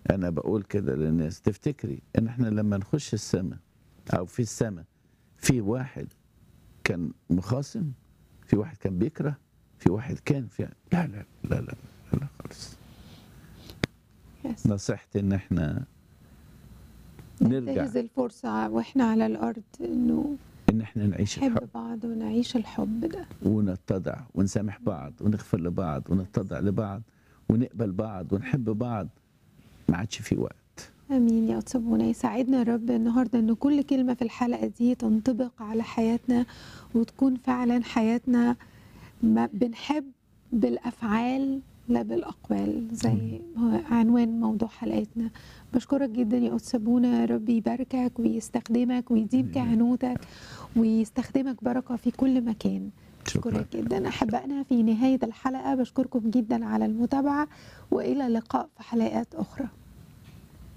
انا بقول كده للناس تفتكري ان احنا لما نخش السماء او في السماء في واحد كان مخاصم في واحد كان بيكره في واحد كان في لا لا لا لا لا, لا خالص يس. نصيحتي ان احنا نرجع ننتهز الفرصة واحنا على الأرض إنه ان احنا نعيش نحب الحب بعض ونعيش الحب ده ونتضع ونسامح بعض ونغفر لبعض ونتضع لبعض ونقبل بعض ونحب بعض ما عادش في وقت امين يا أبونا يساعدنا يا رب النهارده ان كل كلمه في الحلقه دي تنطبق على حياتنا وتكون فعلا حياتنا ما بنحب بالافعال لا بالاقوال زي هو عنوان موضوع حلقتنا بشكرك جدا يا أستاذ بونا يا رب يباركك ويستخدمك ويديم آمين. كهنوتك ويستخدمك بركه في كل مكان شكرا بشكرك جدا احبائنا في نهايه الحلقه بشكركم جدا على المتابعه والى اللقاء في حلقات اخرى